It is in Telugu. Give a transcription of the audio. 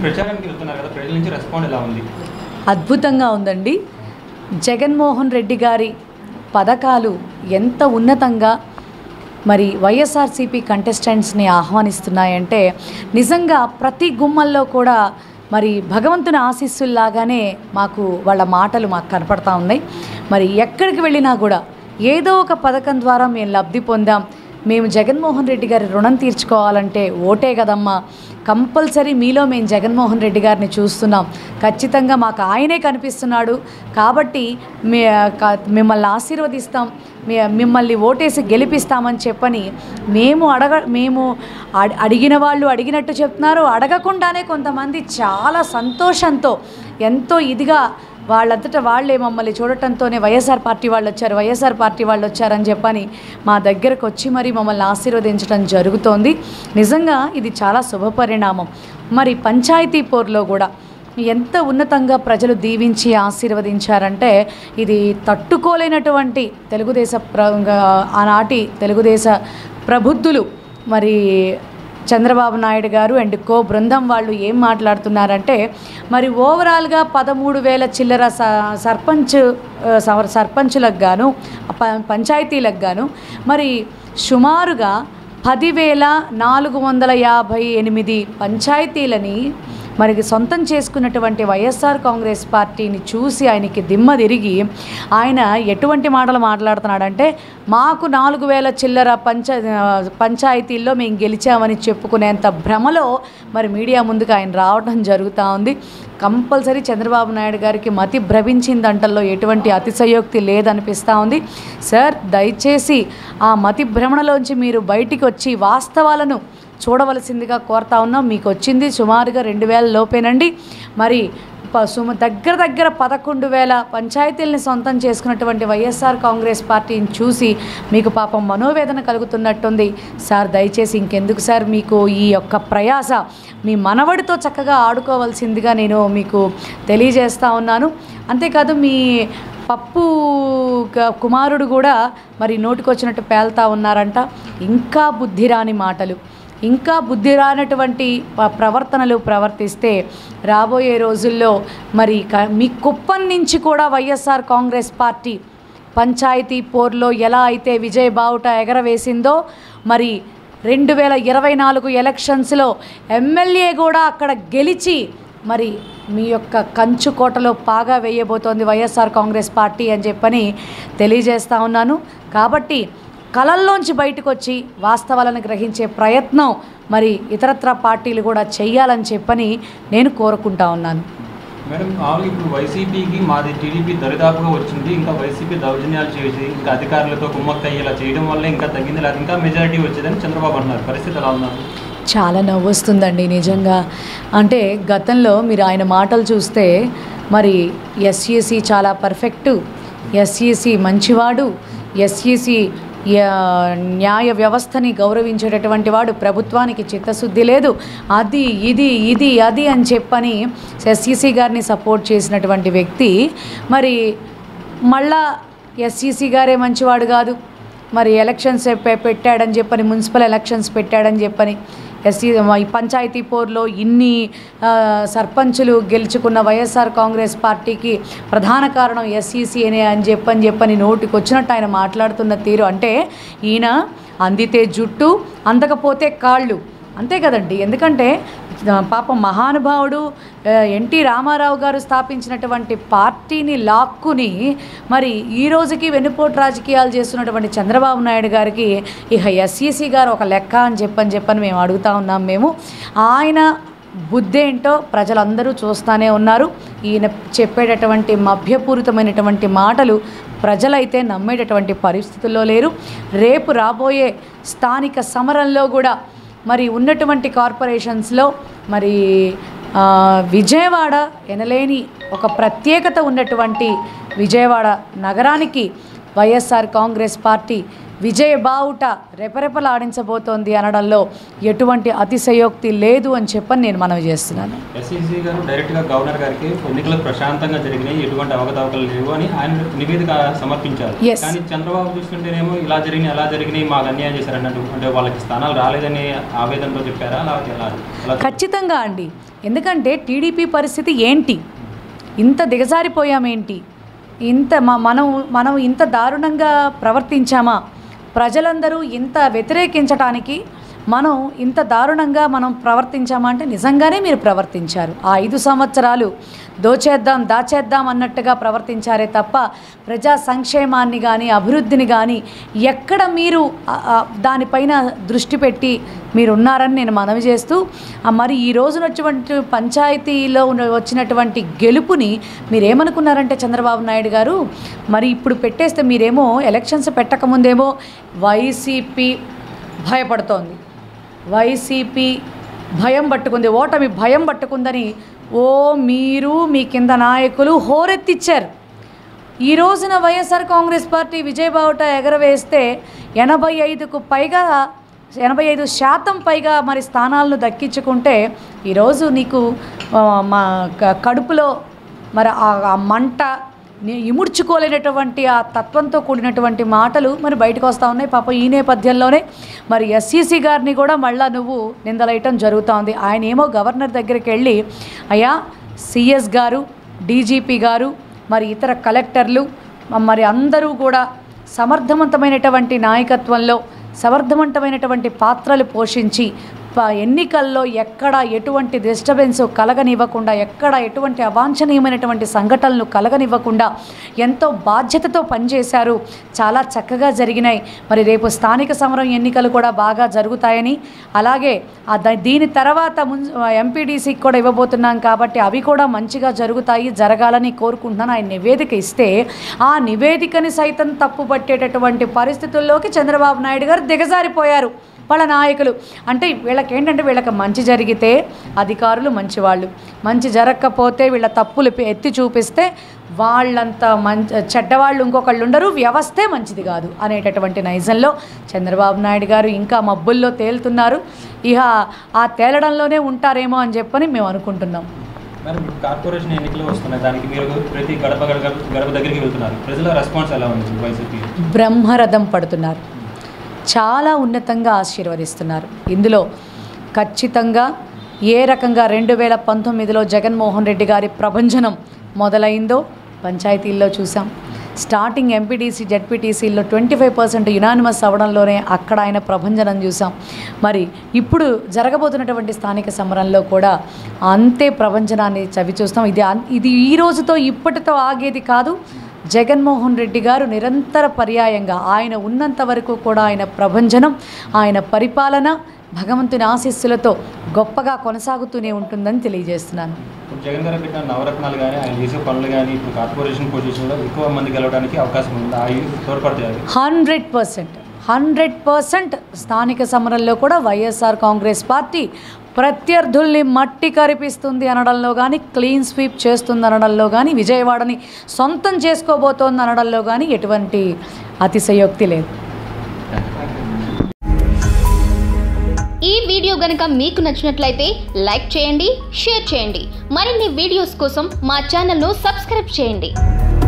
ప్రచారానికి వెళ్తున్నారు కదా ప్రజల నుంచి రెస్పాండ్ ఎలా ఉంది అద్భుతంగా ఉందండి జగన్మోహన్ రెడ్డి గారి పథకాలు ఎంత ఉన్నతంగా మరి వైఎస్ఆర్సీపీ కంటెస్టెంట్స్ని ఆహ్వానిస్తున్నాయంటే నిజంగా ప్రతి గుమ్మల్లో కూడా మరి భగవంతుని ఆశీస్సుల్లాగానే మాకు వాళ్ళ మాటలు మాకు కనపడతా ఉన్నాయి మరి ఎక్కడికి వెళ్ళినా కూడా ఏదో ఒక పథకం ద్వారా మేము లబ్ధి పొందాం మేము జగన్మోహన్ రెడ్డి గారి రుణం తీర్చుకోవాలంటే ఓటే కదమ్మా కంపల్సరీ మీలో మేము జగన్మోహన్ రెడ్డి గారిని చూస్తున్నాం ఖచ్చితంగా మాకు ఆయనే కనిపిస్తున్నాడు కాబట్టి మే క- మిమ్మల్ని ఆశీర్వదిస్తాం మే- మిమ్మల్ని ఓటేసి గెలిపిస్తామని చెప్పని మేము అడగ మేము అడి- అడిగిన వాళ్ళు అడిగినట్టు చెప్తున్నారు అడగకుండానే కొంతమంది చాలా సంతోషంతో ఎంతో ఇదిగా వాళ్ళంతటా వాళ్ళే మమ్మల్ని చూడటంతోనే వైఎస్ఆర్ పార్టీ వాళ్ళు వచ్చారు వైఎస్ఆర్ పార్టీ వాళ్ళు వచ్చారని చెప్పని మా దగ్గరకు వచ్చి మరి మమ్మల్ని ఆశీర్వదించడం జరుగుతోంది నిజంగా ఇది చాలా శుభపరిణామం మరి పంచాయతీ పోర్లో కూడా ఎంత ఉన్నతంగా ప్రజలు దీవించి ఆశీర్వదించారంటే ఇది తట్టుకోలేనటువంటి తెలుగుదేశ ప్ర ఆనాటి తెలుగుదేశ ప్రబుద్ధులు మరి చంద్రబాబు నాయుడు గారు అండ్ కో బృందం వాళ్ళు ఏం మాట్లాడుతున్నారంటే మరి ఓవరాల్గా పదమూడు వేల చిల్లర స సర్పంచ్ ఆ, సవ- సర్పంచులకు గాను ప- పంచాయతీలకు గాను మరి సుమారుగా పదివేల నాలుగు వందల యాభై ఎనిమిది పంచాయతీలని మరి సొంతం చేసుకున్నటువంటి వైఎస్ఆర్ కాంగ్రెస్ పార్టీని చూసి ఆయనకి దిమ్మ తిరిగి ఆయన ఎటువంటి మాటలు మాట్లాడుతున్నాడంటే మాకు నాలుగు వేల చిల్లర పంచ పంచాయతీల్లో మేము గెలిచామని చెప్పుకునేంత భ్రమలో మరి మీడియా ముందుకు ఆయన రావడం జరుగుతూ ఉంది కంపల్సరీ చంద్రబాబు నాయుడు గారికి మతి భ్రమించిందంటల్లో ఎటువంటి అతిశయోక్తి లేదనిపిస్తూ ఉంది సార్ దయచేసి ఆ మతి భ్రమణలోంచి మీరు బయటికి వచ్చి వాస్తవాలను చూడవలసిందిగా కోరుతా ఉన్నాం మీకు వచ్చింది సుమారుగా రెండు వేల లోపేనండి మరి ప- సుమ దగ్గర దగ్గర పదకొండు వేల పంచాయతీల్ని సొంతం చేసుకున్నటువంటి వైఎస్ఆర్ కాంగ్రెస్ పార్టీని చూసి మీకు పాపం మనోవేదన కలుగుతున్నట్టుంది సార్ దయచేసి ఇంకెందుకు సార్ మీకు ఈ యొక్క ప్రయాస మీ మనవడితో చక్కగా ఆడుకోవాల్సిందిగా నేను మీకు తెలియజేస్తా ఉన్నాను అంతేకాదు మీ పప్పు క- కుమారుడు కూడా మరి నోటికొచ్చినట్టు పేల్తా ఉన్నారంట ఇంకా బుద్ధి రాని మాటలు ఇంకా బుద్ధి రానటువంటి ప- ప్రవర్తనలు ప్రవర్తిస్తే రాబోయే రోజుల్లో మరి క- మీ కుప్పం నుంచి కూడా వైఎస్ఆర్ కాంగ్రెస్ పార్టీ పంచాయతీ పోర్లో ఎలా అయితే విజయ్ బావుట ఎగరవేసిందో మరి రెండు వేల ఇరవై నాలుగు ఎలక్షన్స్లో ఎమ్మెల్యే కూడా అక్కడ గెలిచి మరి మీ యొక్క కంచు కోటలో పాగా వేయబోతోంది వైఎస్ఆర్ కాంగ్రెస్ పార్టీ అని చెప్పని తెలియజేస్తా ఉన్నాను కాబట్టి కళల్లోంచి బయటకు వచ్చి వాస్తవాలను గ్రహించే ప్రయత్నం మరి ఇతరత్ర పార్టీలు కూడా చెయ్యాలని చెప్పని నేను కోరుకుంటా ఉన్నాను మేడం మామూలుగా ఇప్పుడు వైసీపీకి మాది టీడీపీ దరిదాపుగా వచ్చింది ఇంకా వైసీపీ దౌర్జన్యాలు చేసి ఇంకా అధికారులతో కుమ్మక్కయ్యేలా చేయడం వల్ల ఇంకా తగ్గింది లేదా ఇంకా మెజారిటీ వచ్చేదని చంద్రబాబు అంటున్నారు పరిస్థితి ఎలా ఉన్నారు చాలా నవ్వు వస్తుందండి నిజంగా అంటే గతంలో మీరు ఆయన మాటలు చూస్తే మరి ఎస్ఈసి చాలా పర్ఫెక్టు ఎస్ఈసి మంచివాడు ఎస్ఈసి న్యాయ వ్యవస్థని గౌరవించేటటువంటి వాడు ప్రభుత్వానికి చిత్తశుద్ధి లేదు అది ఇది ఇది అది అని చెప్పని ఎస్ఈసి గారిని సపోర్ట్ చేసినటువంటి వ్యక్తి మరి మళ్ళా ఎస్ఈసి గారే మంచివాడు కాదు మరి ఎలక్షన్స్ పె- పెట్టాడని చెప్పని మున్సిపల్ ఎలక్షన్స్ పెట్టాడని చెప్పని ఎస్సీ ఈ పంచాయతీ పోర్లో ఇన్ని ఆ, సర్పంచులు గెలుచుకున్న వైఎస్ఆర్ కాంగ్రెస్ పార్టీకి ప్రధాన కారణం ఎస్ఈసీ అనే అని చెప్పని చెప్పని నోటికి వచ్చినట్టు ఆయన మాట్లాడుతున్న తీరు అంటే ఈయన అందితే జుట్టు అందకపోతే కాళ్ళు అంతే కదండి ఎందుకంటే ఆ, పాపం మహానుభావుడు ఆ, ఎన్టీ రామారావు గారు స్థాపించినటువంటి పార్టీని లాక్కుని మరి ఈ రోజుకి వెన్నుపోటు రాజకీయాలు చేస్తున్నటువంటి చంద్రబాబు నాయుడు గారికి ఇక ఎస్ఈసి గారు ఒక లెక్క అని చెప్పని చెప్పని మేము అడుగుతా ఉన్నాం మేము ఆయన బుద్ధి ఏంటో ప్రజలందరూ చూస్తూనే ఉన్నారు ఈయన చెప్పేటటువంటి మభ్యపూరితమైనటువంటి మాటలు ప్రజలైతే నమ్మేటటువంటి పరిస్థితుల్లో లేరు రేపు రాబోయే స్థానిక సమరంలో కూడా మరి ఉన్నటువంటి కార్పొరేషన్స్లో మరి ఆ, విజయవాడ ఎనలేని ఒక ప్రత్యేకత ఉన్నటువంటి విజయవాడ నగరానికి వైఎస్ఆర్ కాంగ్రెస్ పార్టీ విజయ బావుట రెపరెపలాడించబోతోంది అనడంలో ఎటువంటి అతిశయోక్తి లేదు అని చెప్పని నేను మనవి చేస్తున్నాను ఎస్ఈసీ గారు డైరెక్ట్గా గవర్నర్ గారికి ఎన్నికలు ప్రశాంతంగా జరిగినాయి ఎటువంటి అవకతవకలు లేవు అని ఆయన నివేదిక సమర్పించారు Yes. కానీ చంద్రబాబు చూస్తుంటేనేమో ఇలా జరిగినాయి అలా జరిగినాయి మాకు అన్యాయం చేశారు అన్నట్టు అంటే వాళ్ళకి స్థానాలు రాలేదని ఆవేదనతో చెప్పారా అలా ఎలా ఎలా ఖచ్చితంగా అండి ఎందుకంటే టీడీపీ పరిస్థితి ఏంటి ఇంత దిగజారిపోయామేంటి ఇంత మ- మనం మనం ఇంత దారుణంగా ప్రవర్తించామా ప్రజలందరూ ఇంత వ్యతిరేకించటానికి మనం ఇంత దారుణంగా మనం ప్రవర్తించామా అంటే నిజంగానే మీరు ప్రవర్తించారు ఆ ఐదు సంవత్సరాలు దోచేద్దాం దాచేద్దాం అన్నట్టుగా ప్రవర్తించారే తప్ప ప్రజా సంక్షేమాన్ని కానీ అభివృద్ధిని కానీ ఎక్కడ మీరు ఆ, ఆ, దానిపైన దృష్టి పెట్టి మీరు ఉన్నారని నేను మనవి చేస్తూ ఆ, మరి ఈ రోజున వచ్చినటువంటి పంచాయతీలో ఉన్న- వచ్చినటువంటి గెలుపుని మీరేమనుకున్నారంటే చంద్రబాబు నాయుడు గారు మరి ఇప్పుడు పెట్టేస్తే మీరేమో ఎలక్షన్స్ పెట్టకముందేమో వైసీపీ భయపడుతోంది వైసీపీ భయం పట్టుకుంది ఓటమి భయం పట్టుకుందని ఓ మీరు మీ కింద నాయకులు హోరెత్తిచ్చారు ఈ రోజున వైఎస్ఆర్ కాంగ్రెస్ పార్టీ విజయబావుట ఎగరవేస్తే ఎనభై ఐదుకు పైగా ఎనభై ఐదు శాతం పైగా మరి స్థానాలను దక్కించుకుంటే ఈరోజు నీకు ఆ, మా క- కడుపులో మరి ఆ- ఆ మంట ని- ఇముడ్చుకోలేనటువంటి ఆ తత్వంతో కూడినటువంటి మాటలు మరి బయటకు వస్తూ ఉన్నాయి పాప ఈ నేపథ్యంలోనే మరి ఎస్సీసీ గారిని కూడా మళ్ళా నువ్వు నిందలేయటం జరుగుతూ ఉంది ఆయన ఏమో గవర్నర్ దగ్గరికి వెళ్ళి అయ్యా సిఎస్ గారు డీజీపీ గారు మరి ఇతర కలెక్టర్లు మ- మరి అందరూ కూడా సమర్థవంతమైనటువంటి నాయకత్వంలో సమర్థవంతమైనటువంటి పాత్రలు పోషించి ప- ఎన్నికల్లో ఎక్కడ ఎటువంటి డిస్టర్బెన్స్ కలగనివ్వకుండా ఎక్కడ ఎటువంటి అవాంఛనీయమైనటువంటి సంఘటనలు కలగనివ్వకుండా ఎంతో బాధ్యతతో పనిచేశారు చాలా చక్కగా జరిగినాయి మరి రేపు స్థానిక సమరం ఎన్నికలు కూడా బాగా జరుగుతాయని అలాగే ఆ ద- దీని తర్వాత మున్ ఎంపీడీసీకి కూడా ఇవ్వబోతున్నాం కాబట్టి అవి కూడా మంచిగా జరుగుతాయి జరగాలని కోరుకుంటున్నాను ఆయన నివేదిక ఇస్తే ఆ నివేదికని సైతం తప్పుపట్టేటటువంటి పరిస్థితుల్లోకి చంద్రబాబు నాయుడు గారు దిగజారిపోయారు వాళ్ళ నాయకులు అంటే వీళ్ళకి ఏంటంటే వీళ్ళకి మంచి జరిగితే అధికారులు మంచివాళ్ళు మంచి జరగకపోతే వీళ్ళ తప్పులు పె- ఎత్తి చూపిస్తే వాళ్ళంత మంచి చెడ్డవాళ్ళు ఇంకొకళ్ళు ఉండరు వ్యవస్థే మంచిది కాదు అనేటటువంటి నైజంలో చంద్రబాబు నాయుడు గారు ఇంకా మబ్బుల్లో తేలుతున్నారు ఇక ఆ తేలడంలోనే ఉంటారేమో అని చెప్పని మేము అనుకుంటున్నాం మరి ఇప్పుడు కార్పొరేషన్ ఎన్నికలు వస్తున్నాయి దానికి మీరు ప్రతి గడప గడప గడప దగ్గరికి వెళ్తున్నారు ప్రజల రెస్పాన్స్ ఎలా ఉంది వైసీపీ బ్రహ్మరథం పడుతున్నారు చాలా ఉన్నతంగా ఆశీర్వదిస్తున్నారు ఇందులో ఖచ్చితంగా ఏ రకంగా రెండు వేల పంతొమ్మిదిలో జగన్మోహన్ రెడ్డి గారి ప్రభంజనం మొదలైందో పంచాయతీల్లో చూసాం స్టార్టింగ్ ఎంపీటీసీ జడ్పీటీసీల్లో ట్వంటీ ఫైవ్ పర్సెంట్ యునానిమస్ అవ్వడంలోనే అక్కడ ఆయన ప్రభంజనం చూసాం మరి ఇప్పుడు జరగబోతున్నటువంటి స్థానిక సమరంలో కూడా అంతే ప్రభంజనాన్ని చవి చూస్తాం ఇది అన్- ఇది ఈ రోజుతో ఇప్పటితో ఆగేది కాదు జగన్మోహన్ రెడ్డి గారు నిరంతర పర్యాయంగా ఆయన ఉన్నంత వరకు కూడా ఆయన ప్రభంజనం ఆయన పరిపాలన భగవంతుని ఆశీస్సులతో గొప్పగా కొనసాగుతూనే ఉంటుందని తెలియజేస్తున్నాను ఇప్పుడు జగన్ గారు పెట్టిన నవరత్నాలు కానీ ఆయన చేసే పనులు కానీ ఇప్పుడు కార్పొరేషన్ పొజిషన్లో ఎక్కువ మంది గెలవడానికి అవకాశం ఉంది అవి తోడ్పడతాయి అవి హండ్రెడ్ పర్సెంట్ హండ్రెడ్ పర్సెంట్ స్థానిక సమరంలో కూడా వైఎస్ఆర్ కాంగ్రెస్ పార్టీ ప్రత్యర్థుల్ని మట్టి కరిపిస్తుంది అనడంలో కానీ క్లీన్ స్వీప్ చేస్తుంది అనడంలో కానీ విజయవాడని సొంతం చేసుకోబోతోంది అనడంలో కానీ ఎటువంటి అతిశయోక్తి లేదు ఈ వీడియో గనక మీకు నచ్చినట్లయితే లైక్ చేయండి షేర్ చేయండి మరిన్ని వీడియోస్ కోసం మా ఛానల్ను సబ్స్క్రైబ్ చేయండి